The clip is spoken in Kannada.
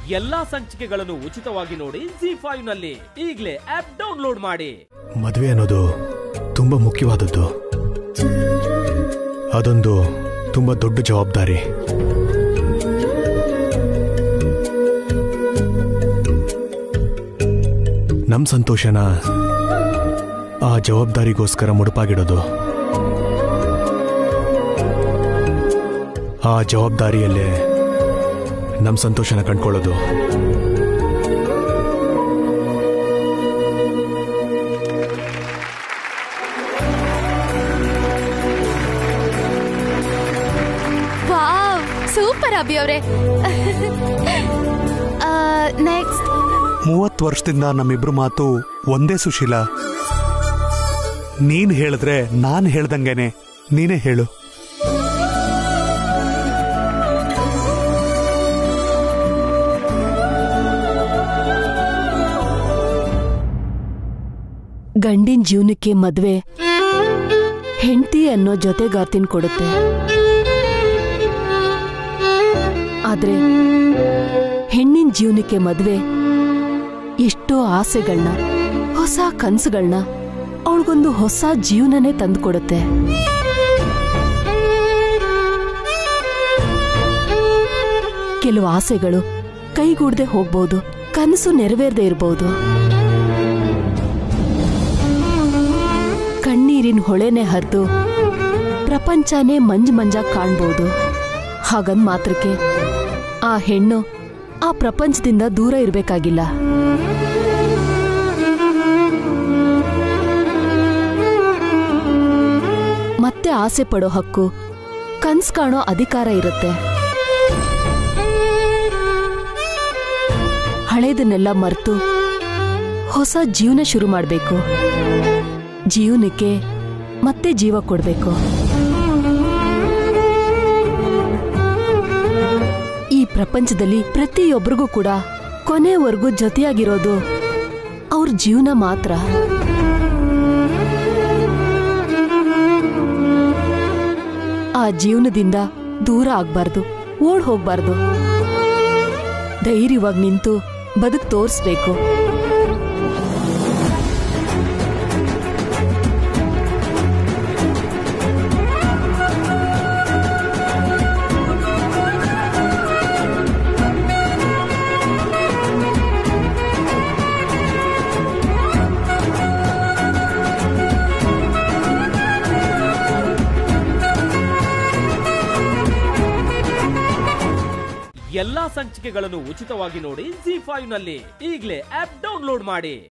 ಎಲ್ಲಾ ಸಂಚಿಕೆಗಳನ್ನು ಉಚಿತವಾಗಿ ನೋಡಿ ಜಿ ಫೈವ್ ನಲ್ಲಿ ಈಗಲೇ ಆಪ್ ಡೌನ್ಲೋಡ್ ಮಾಡಿ ಮದುವೆ ಅನ್ನೋದು ತುಂಬ ಮುಖ್ಯವಾದದ್ದು ಅದೊಂದು ತುಂಬ ದೊಡ್ಡ ಜವಾಬ್ದಾರಿ ನಮ್ಮ ಸಂತೋಷನ ಆ ಜವಾಬ್ದಾರಿಗೋಸ್ಕರ ಮುಡುಪಾಗಿಡೋದು ಆ ಜವಾಬ್ದಾರಿಯಲ್ಲೇ ನಮ್ಮ ಸಂತೋಷನ ಕಂಡ್ಕೊಳ್ಳೋದು ವಾವ್ ಸೂಪರ್ ಅಭಿ ಅವರೇ ನೆಕ್ಸ್ಟ್ ಮೂವತ್ತು ವರ್ಷದಿಂದ ನಮ್ಮಿಬ್ರು ಮಾತು ಒಂದೇ ಸುಶೀಲ ನೀನ್ ಹೇಳಿದ್ರೆ ನಾನ್ ಹೇಳ್ದಂಗೆನೆ ನೀನೇ ಹೇಳು ಗಂಡಿನ ಜೀವನಕ್ಕೆ ಮದ್ವೆ ಹೆಂಡತಿ ಅನ್ನೋ ಜೊತೆಗಾರ್ತಿನ್ ಕೊಡುತ್ತೆ ಆದ್ರೆ ಹೆಣ್ಣಿನ ಜೀವನಕ್ಕೆ ಮದ್ವೆ ಎಷ್ಟೋ ಆಸೆಗಳನ್ನ ಹೊಸ ಕನ್ಸುಗಳನ್ನ ಅವಳಿಗೊಂದು ಹೊಸ ಜೀವನನೇ ತಂದುಕೊಡುತ್ತೆ ಕೆಲವು ಆಸೆಗಳು ಕೈಗೂಡದೆ ಹೋಗ್ಬೋದು ಕನಸು ನೆರವೇರದೆ ಇರ್ಬೋದು ಕಣ್ಣೀರಿನ ಹೊಳೆನೆ ಹರಿದು ಪ್ರಪಂಚನೇ ಮಂಜು ಮಂಜಾಗ್ ಕಾಣ್ಬೋದು ಹಾಗಂದ್ ಮಾತ್ರಕ್ಕೆ ಆ ಹೆಣ್ಣು ಆ ಪ್ರಪಂಚದಿಂದ ದೂರ ಇರಬೇಕಾಗಿಲ್ಲ ಮತ್ತೆ ಆಸೆ ಪಡೋ ಹಕ್ಕು ಕನ್ಸ್ ಕಾಣೋ ಅಧಿಕಾರ ಇರುತ್ತೆ ಹಳೇದನ್ನೆಲ್ಲ ಮರೆತು ಹೊಸ ಜೀವನ ಶುರು ಮಾಡಬೇಕು ಜೀವನಕ್ಕೆ ಮತ್ತೆ ಜೀವ ಕೊಡಬೇಕು ಈ ಪ್ರಪಂಚದಲ್ಲಿ ಪ್ರತಿಯೊಬ್ಬರಿಗೂ ಕೂಡ ಕೊನೆವರೆಗೂ ಜೊತೆಯಾಗಿರೋದು ಅವ್ರ ಜೀವನ ಮಾತ್ರ ಆ ಜೀವನದಿಂದ ದೂರ ಆಗ್ಬಾರ್ದು ಓಡ್ ಹೋಗ್ಬಾರ್ದು ಧೈರ್ಯವಾಗಿ ನಿಂತು ಬದುಕ್ ತೋರಿಸ್ಬೇಕು ಎಲ್ಲಾ ಸಂಚಿಕೆಗಳನ್ನು ಉಚಿತವಾಗಿ ನೋಡಿ ಜಿ ಫೈವ್ ನಲ್ಲಿ ಈಗಲೇ ಆಪ್ ಡೌನ್ಲೋಡ್ ಮಾಡಿ